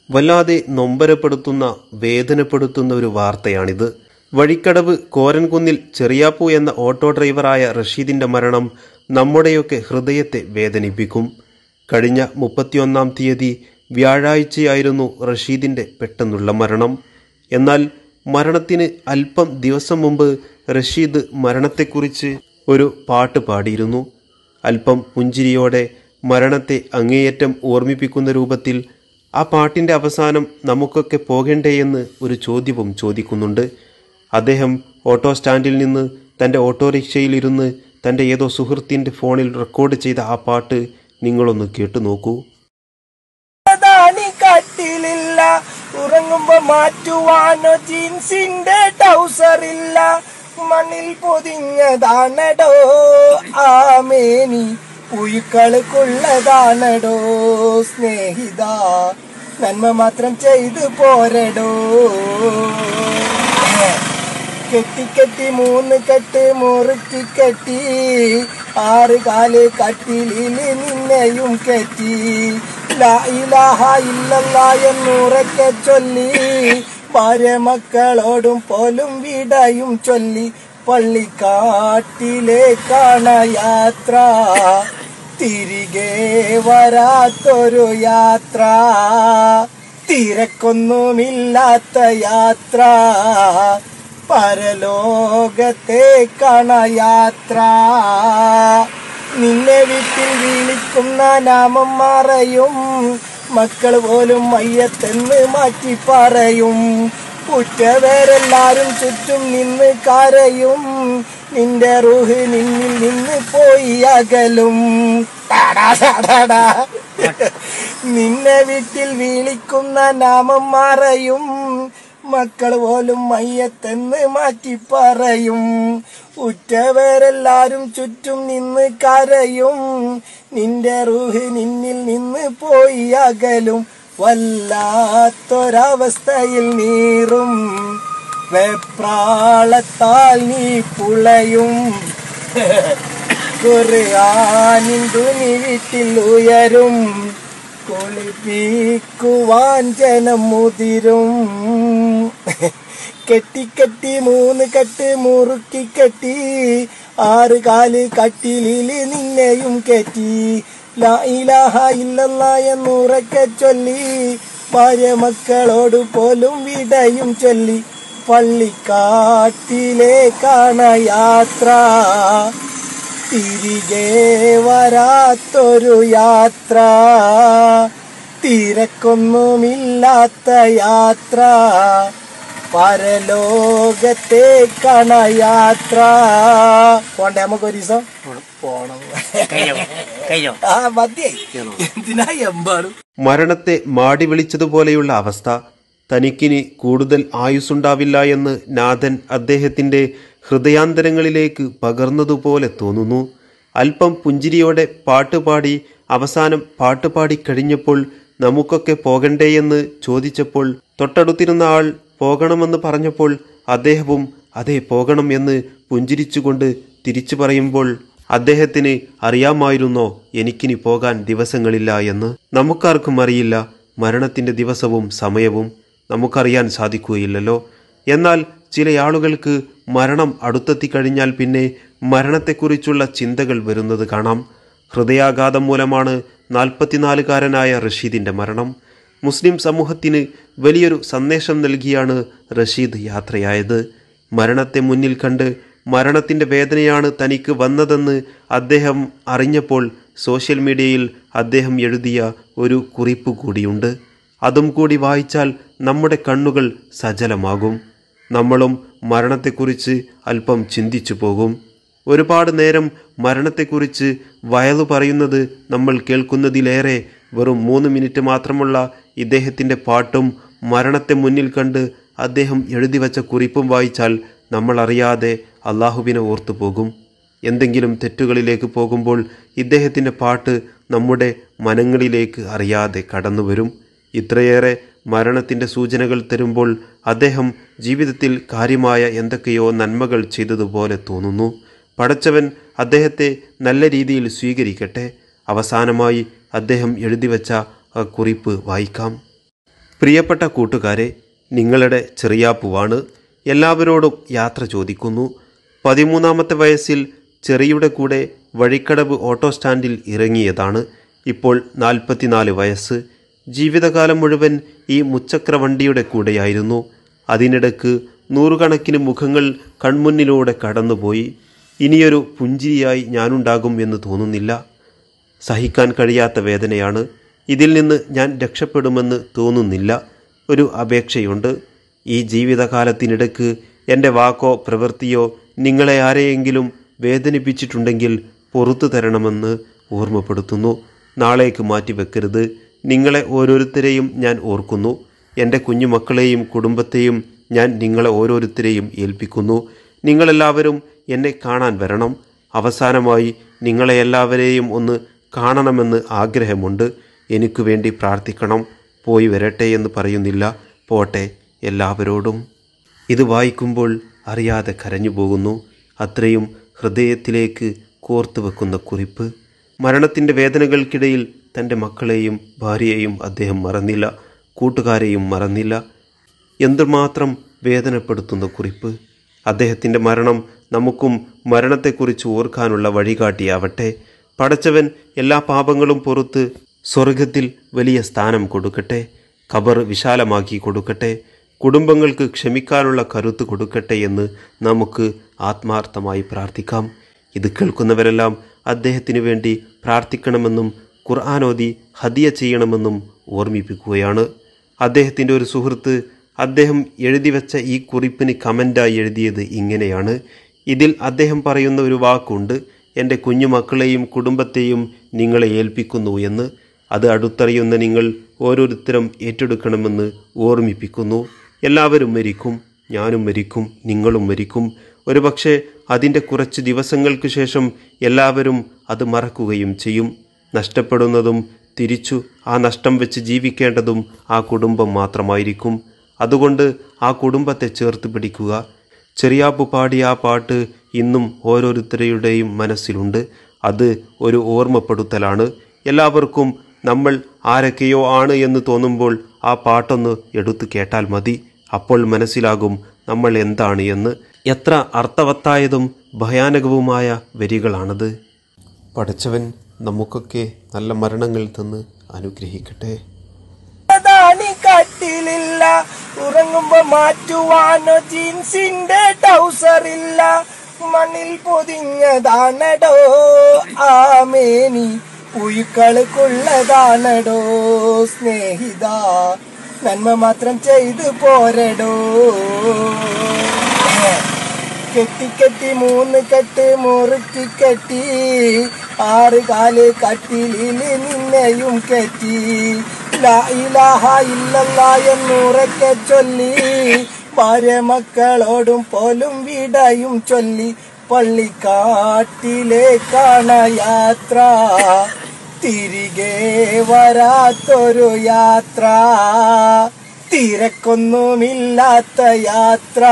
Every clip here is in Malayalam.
വല്ലാതെ നൊമ്പരപ്പെടുത്തുന്ന വേദനപ്പെടുത്തുന്ന ഒരു വാർത്തയാണിത് വഴിക്കടവ് കോരൻകുന്നിൽ ചെറിയാപ്പു എന്ന ഓട്ടോ ഡ്രൈവറായ റഷീദിന്റെ മരണം നമ്മുടെയൊക്കെ ഹൃദയത്തെ വേദനിപ്പിക്കും കഴിഞ്ഞ മുപ്പത്തിയൊന്നാം തീയതി വ്യാഴാഴ്ചയായിരുന്നു റഷീദിന്റെ പെട്ടെന്നുള്ള മരണം എന്നാൽ മരണത്തിന് അല്പം ദിവസം മുമ്പ് റഷീദ് മരണത്തെക്കുറിച്ച് ഒരു പാട്ട് പാടിയിരുന്നു അല്പം പുഞ്ചിരിയോടെ മരണത്തെ അങ്ങേയറ്റം ഓർമ്മിപ്പിക്കുന്ന രൂപത്തിൽ ആ പാട്ടിൻ്റെ അവസാനം നമുക്കൊക്കെ പോകണ്ടേയെന്ന് ഒരു ചോദ്യവും ചോദിക്കുന്നുണ്ട് അദ്ദേഹം ഓട്ടോ സ്റ്റാൻഡിൽ നിന്ന് തൻ്റെ ഓട്ടോറിക്ഷയിലിരുന്ന് തൻ്റെ ഏതോ സുഹൃത്തിൻ്റെ ഫോണിൽ റെക്കോർഡ് ചെയ്ത ആ പാട്ട് നിങ്ങളൊന്ന് കേട്ടു നോക്കൂ ധാനി കട്ടിലില്ല ഉറങ്ങുമ്പോ മാറ്റുവാനോ ജീൻസിന്റെ ടൗസർ ഇല്ല മണ്ണിൽ പൊതിഞ്ഞതാണടോ ആമേനി പുഴുക്കൾക്കുള്ളതാണടോ സ്നേഹിത നന്മ മാത്രം ചെയ്തു പോരടോ കെട്ടി കെട്ടി മൂന്ന് കെട്ട് മുറുക്കി കെട്ടി ആറ് കാല് കട്ടിലിൽ നിന്നെയും കെട്ടി ലാ ഇലാഹ ഇല്ലല്ല എന്നുറക്കെ ചൊല്ലി ഭാര്യ മക്കളോടും പോലും വിടയും ചൊല്ലി പള്ളിക്കാട്ടിലേക്കാണ യാത്ര തിരികെ വരാത്തൊരു യാത്ര തിരക്കൊന്നുമില്ലാത്ത യാത്ര പരലോകത്തേക്കാണ യാത്ര നിന്നെ വീട്ടിൽ വിളിക്കുന്ന നാമം മറയും മക്കൾ പോലും മയ്യത്തെന്ന് മാറ്റി പറയും ഉറ്റവരെല്ലാരും ചുറ്റും നിന്ന് കരയും നിന്റെ റൂഹ് നിന്നിൽ നിന്ന് പോയി അകലും ടാടാ ടാടാ നിന്നെ വീട്ടിൽ വിളിക്കുന്ന നാമം മറയും മക്കൾ പോലും മയ്യത്തെന്ന് മാറ്റി പറയും ഉറ്റവരെല്ലാരും ചുറ്റും നിന്ന് കരയും നിന്റെ റൂഹ് നിന്നിൽ നിന്ന് പോയി അകലും വല്ലാത്തൊരവസ്ഥയിൽ നീറും വെപ്രാളത്താൽ നീ പുളയും ഖുർആനിൻ തുണി വീട്ടിൽ ഉയരും കുളിപ്പിക്കുവാൻ ജനം മുതിരും കെട്ടി കെട്ടി മൂന്ന് കെട്ട് മുറുക്കി കെട്ടി ആറ് കാല് കട്ടിലില് നിന്നെയും കെട്ടി ലാ ഇലാഹ ഇല്ലല്ല എന്നുറക്കെ ചൊല്ലി ഭാര്യ മക്കളോട് പോലും വിടയും ചൊല്ലി പള്ളിക്കാട്ടിലേക്കാണ യാത്ര തിരികെ വരാത്തൊരു യാത്ര തിരക്കൊന്നുമില്ലാത്ത യാത്ര പരലോകത്തേക്കാണ യാത്ര പോണ്ടേ നമുക്ക് ഒരു ദിവസം പോണം ആ മതിയായി എന്തിനാ എമ്പാടും മരണത്തെ മാടി വിളിച്ചതുപോലെയുള്ള അവസ്ഥ തനിക്കിനി കൂടുതൽ ആയുസ്സുണ്ടാവില്ല എന്ന് നാഥൻ അദ്ദേഹത്തിൻ്റെ ഹൃദയാന്തരങ്ങളിലേക്ക് പകർന്നതുപോലെ തോന്നുന്നു അല്പം പുഞ്ചിരിയോടെ പാട്ടുപാടി അവസാനം പാട്ടുപാടി കഴിഞ്ഞപ്പോൾ നമുക്കൊക്കെ പോകണ്ടേയെന്ന് ചോദിച്ചപ്പോൾ തൊട്ടടുത്തിരുന്ന ആൾ പോകണമെന്ന് പറഞ്ഞപ്പോൾ അദ്ദേഹവും അതെ പോകണം എന്ന് പുഞ്ചിരിച്ചുകൊണ്ട് തിരിച്ചു പറയുമ്പോൾ അദ്ദേഹത്തിന് അറിയാമായിരുന്നോ എനിക്കിനി പോകാൻ ദിവസങ്ങളില്ല എന്ന് നമുക്കാർക്കും അറിയില്ല മരണത്തിന്റെ ദിവസവും സമയവും നമുക്കറിയാൻ സാധിക്കുകയില്ലല്ലോ എന്നാൽ ചില ആളുകൾക്ക് മരണം അടുത്തെത്തി കഴിഞ്ഞാൽ പിന്നെ മരണത്തെക്കുറിച്ചുള്ള ചിന്തകൾ വരുന്നത് കാണാം ഹൃദയാഘാതം മൂലമാണ് നാൽപ്പത്തിനാലുകാരനായ റഷീദിന്റെ മരണം മുസ്ലിം സമൂഹത്തിന് വലിയൊരു സന്ദേശം നൽകിയാണ് റഷീദ് യാത്രയായത് മരണത്തെ മുന്നിൽ കണ്ട് മരണത്തിൻ്റെ വേദനയാണ് തനിക്ക് വന്നതെന്ന് അദ്ദേഹം അറിഞ്ഞപ്പോൾ സോഷ്യൽ മീഡിയയിൽ അദ്ദേഹം എഴുതിയ ഒരു കുറിപ്പ് കൂടിയുണ്ട് അതും കൂടി വായിച്ചാൽ നമ്മുടെ കണ്ണുകൾ സജലമാകും നമ്മളും മരണത്തെക്കുറിച്ച് അല്പം ചിന്തിച്ചു പോകും ഒരുപാട് നേരം മരണത്തെക്കുറിച്ച് വയലു പറയുന്നത് നമ്മൾ കേൾക്കുന്നതിലേറെ വെറും മൂന്ന് മിനിറ്റ് മാത്രമുള്ള ഇദ്ദേഹത്തിൻ്റെ പാട്ടും മരണത്തെ മുന്നിൽ കണ്ട് അദ്ദേഹം എഴുതി വച്ച കുറിപ്പും വായിച്ചാൽ നമ്മൾ അറിയാതെ അള്ളാഹുവിനെ ഓർത്തു പോകും എന്തെങ്കിലും തെറ്റുകളിലേക്ക് പോകുമ്പോൾ ഇദ്ദേഹത്തിൻ്റെ പാട്ട് നമ്മുടെ മനങ്ങളിലേക്ക് അറിയാതെ കടന്നു വരും ഇത്രയേറെ മരണത്തിൻ്റെ സൂചനകൾ തരുമ്പോൾ അദ്ദേഹം ജീവിതത്തിൽ കാര്യമായ എന്തൊക്കെയോ നന്മകൾ ചെയ്തതുപോലെ തോന്നുന്നു പടച്ചവൻ അദ്ദേഹത്തെ നല്ല രീതിയിൽ സ്വീകരിക്കട്ടെ അവസാനമായി അദ്ദേഹം എഴുതിവെച്ച ആ കുറിപ്പ് വായിക്കാം പ്രിയപ്പെട്ട കൂട്ടുകാരെ നിങ്ങളുടെ ചെറിയാപ്പുവാണ് എല്ലാവരോടും യാത്ര ചോദിക്കുന്നു പതിമൂന്നാമത്തെ വയസ്സിൽ ചെറിയുടെ കൂടെ വഴിക്കടവ് ഓട്ടോ സ്റ്റാൻഡിൽ ഇറങ്ങിയതാണ് ഇപ്പോൾ നാൽപ്പത്തിനാല് വയസ്സ് ജീവിതകാലം മുഴുവൻ ഈ മുച്ചക്ര വണ്ടിയുടെ കൂടെയായിരുന്നു അതിനിടക്ക് നൂറുകണക്കിന് മുഖങ്ങൾ കൺമുന്നിലൂടെ കടന്നുപോയി ഇനിയൊരു പുഞ്ചിരിയായി ഞാനുണ്ടാകും എന്ന് തോന്നുന്നില്ല സഹിക്കാൻ കഴിയാത്ത വേദനയാണ് ഇതിൽ നിന്ന് ഞാൻ രക്ഷപ്പെടുമെന്ന് തോന്നുന്നില്ല ഒരു അപേക്ഷയുണ്ട് ഈ ജീവിതകാലത്തിനിടക്ക് എൻ്റെ വാക്കോ പ്രവൃത്തിയോ നിങ്ങളെ ആരെയെങ്കിലും വേദനിപ്പിച്ചിട്ടുണ്ടെങ്കിൽ പുറത്തു തരണമെന്ന് ഓർമ്മപ്പെടുത്തുന്നു നാളേക്ക് മാറ്റിവെക്കരുത് നിങ്ങളെ ഓരോരുത്തരെയും ഞാൻ ഓർക്കുന്നു എൻ്റെ കുഞ്ഞുമക്കളെയും കുടുംബത്തെയും ഞാൻ നിങ്ങളെ ഓരോരുത്തരെയും ഏൽപ്പിക്കുന്നു നിങ്ങളെല്ലാവരും എന്നെ കാണാൻ വരണം അവസാനമായി നിങ്ങളെ എല്ലാവരെയും ഒന്ന് കാണണമെന്ന് ആഗ്രഹമുണ്ട് എനിക്ക് വേണ്ടി പ്രാർത്ഥിക്കണം പോയി വരട്ടെ എന്ന് പറയുന്നില്ല പോട്ടെ എല്ലാവരോടും ഇത് വായിക്കുമ്പോൾ അറിയാതെ കരഞ്ഞു പോകുന്നു അത്രയും ഹൃദയത്തിലേക്ക് കോർത്തു വെക്കുന്ന കുറിപ്പ് മരണത്തിൻ്റെ വേദനകൾക്കിടയിൽ തൻ്റെ മക്കളെയും ഭാര്യയെയും അദ്ദേഹം മറന്നില്ല കൂട്ടുകാരെയും മറന്നില്ല എന്തുമാത്രം വേദനപ്പെടുത്തുന്ന കുറിപ്പ് അദ്ദേഹത്തിൻ്റെ മരണം നമുക്കും മരണത്തെക്കുറിച്ച് ഓർക്കാനുള്ള വഴികാട്ടിയാവട്ടെ പടച്ചവൻ എല്ലാ പാപങ്ങളും പുറത്ത് സ്വർഗത്തിൽ വലിയ സ്ഥാനം കൊടുക്കട്ടെ ഖബർ വിശാലമാക്കി കൊടുക്കട്ടെ കുടുംബങ്ങൾക്ക് ക്ഷമിക്കാനുള്ള കരുത്ത് കൊടുക്കട്ടെ എന്ന് നമുക്ക് ആത്മാർത്ഥമായി പ്രാർത്ഥിക്കാം ഇത് കേൾക്കുന്നവരെല്ലാം അദ്ദേഹത്തിന് വേണ്ടി പ്രാർത്ഥിക്കണമെന്നും ഖുർആാനോദി ഹദിയ ചെയ്യണമെന്നും ഓർമ്മിപ്പിക്കുകയാണ് അദ്ദേഹത്തിൻ്റെ ഒരു സുഹൃത്ത് അദ്ദേഹം എഴുതി വെച്ച ഈ കുറിപ്പിന് കമൻ്റായി എഴുതിയത് ഇങ്ങനെയാണ് ഇതിൽ അദ്ദേഹം പറയുന്ന ഒരു വാക്കുണ്ട് എൻ്റെ കുഞ്ഞുമക്കളെയും കുടുംബത്തെയും നിങ്ങളെ ഏൽപ്പിക്കുന്നു എന്ന് അത് അടുത്തറിയുന്ന നിങ്ങൾ ഓരോരുത്തരും ഏറ്റെടുക്കണമെന്ന് ഓർമ്മിപ്പിക്കുന്നു എല്ലാവരും മരിക്കും ഞാനും മരിക്കും നിങ്ങളും മരിക്കും ഒരുപക്ഷെ അതിൻ്റെ കുറച്ച് ദിവസങ്ങൾക്ക് ശേഷം എല്ലാവരും അത് മറക്കുകയും ചെയ്യും നഷ്ടപ്പെടുന്നതും തിരിച്ചു ആ നഷ്ടം വെച്ച് ജീവിക്കേണ്ടതും ആ കുടുംബം മാത്രമായിരിക്കും അതുകൊണ്ട് ആ കുടുംബത്തെ ചേർത്ത് പിടിക്കുക ചെറിയാപ്പു പാടിയ ആ പാട്ട് ഇന്നും ഓരോരുത്തരുടെയും മനസ്സിലുണ്ട് അത് ഒരു ഓർമ്മപ്പെടുത്തലാണ് എല്ലാവർക്കും നമ്മൾ ആരൊക്കെയോ ആണ് എന്ന് തോന്നുമ്പോൾ ആ പാട്ടൊന്ന് എടുത്തു കേട്ടാൽ മതി അപ്പോൾ മനസ്സിലാകും നമ്മൾ എന്താണ് എന്ന് എത്ര അർത്ഥവത്തായതും ഭയാനകവുമായ വരികളാണത് പഠിച്ചവൻ നമുക്കൊക്കെ നല്ല മരണങ്ങൾ തന്ന് അനുഗ്രഹിക്കട്ടെ അതാണി കട്ടിലില്ല ഉറങ്ങുമ്പോ മാറ്റുവാനോ ജീൻസിന്റെ ടൗസർ ഇല്ല മണ്ണിൽ പൊതിഞ്ഞതാണടോ ആമേനി പുഴുക്കൾക്കുള്ളതാണടോ സ്നേഹിത നന്മ മാത്രം ചെയ്തു പോരടോ കെട്ടി കെട്ടി മൂന്ന് കെട്ട് മുറുക്കി കെട്ടി ആറ് കാല് കട്ടിലില് നിന്നെയും കെട്ടി ലാ ഇലാഹ ഇല്ലല്ല എന്നുറക്കെ ചൊല്ലി ഭാര്യ മക്കളോടും പോലും വിടയും ചൊല്ലി പള്ളിക്കാട്ടിലേക്കാണ് യാത്ര തിരികെ വരാത്തൊരു യാത്ര തിരക്കൊന്നുമില്ലാത്ത യാത്ര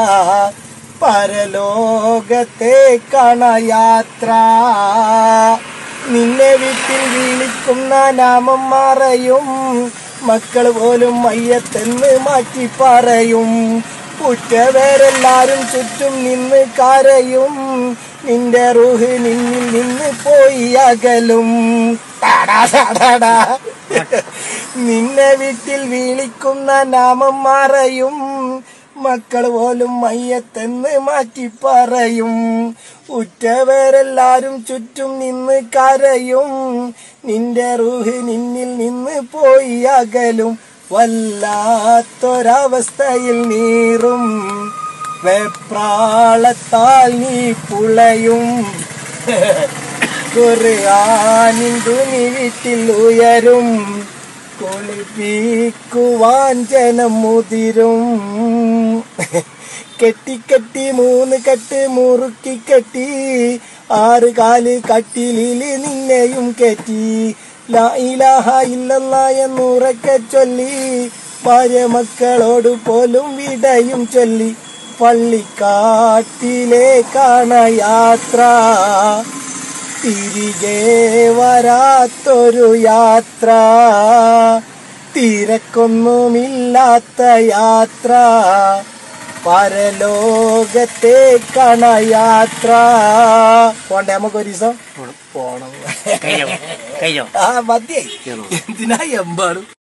പരലോകത്തേക്കാണ് യാത്ര നിന്നെ വീട്ടിൽ വിളിക്കുന്ന നാമം മറയും മക്കൾ പോലും മയ്യത്തെന്ന് മാറ്റി പറയും ഉറ്റവരെല്ലാരും ചുറ്റും നിന്ന് കരയും നിന്റെ റൂഹ് നിന്നിൽ നിന്ന് പോയി അകലും ടാടാ ടാടാ. നിന്നെ വീട്ടിൽ വിളിക്കുന്ന നാമം മറയും മക്കൾ പോലും മയ്യത്തെന്ന് മാറ്റി പറയും ഉറ്റവരെല്ലാരും ചുറ്റും നിന്ന് കരയും നിന്റെ റൂഹ് നിന്നിൽ നിന്ന് പോയി അകലും വല്ലാത്തൊരവസ്ഥയിൽ നീറും വെപ്രാളത്താൽ നീ പുളയും ഖുർആനിൻ തുണി വീട്ടിൽ ഉയരും കുളിപ്പിക്കുവാൻ ജനം മുതിരും കെട്ടി കെട്ടി മൂന്ന് കെട്ട് മുറുക്കി കെട്ടി ആറ് കാല് കട്ടിലില് നിന്നെയും കെട്ടി ലാ ഇലാഹ ഇല്ലല്ല എന്നുറക്കെ ചൊല്ലി ഭാര്യ മക്കളോട് പോലും വിടയും ചൊല്ലി പള്ളിക്കാട്ടിലേക്കാണ് യാത്ര തിരികെ വരാത്തൊരു യാത്ര തിരക്കൊന്നുമില്ലാത്ത യാത്ര പരലോകത്തേക്കാണ് യാത്ര പോണ്ടേ നമുക്ക് ഒരു ദിവസം പോണം കഴിഞ്ഞോ കഴിഞ്ഞോ ആ മതിയായി എന്തിനാ എമ്പാടും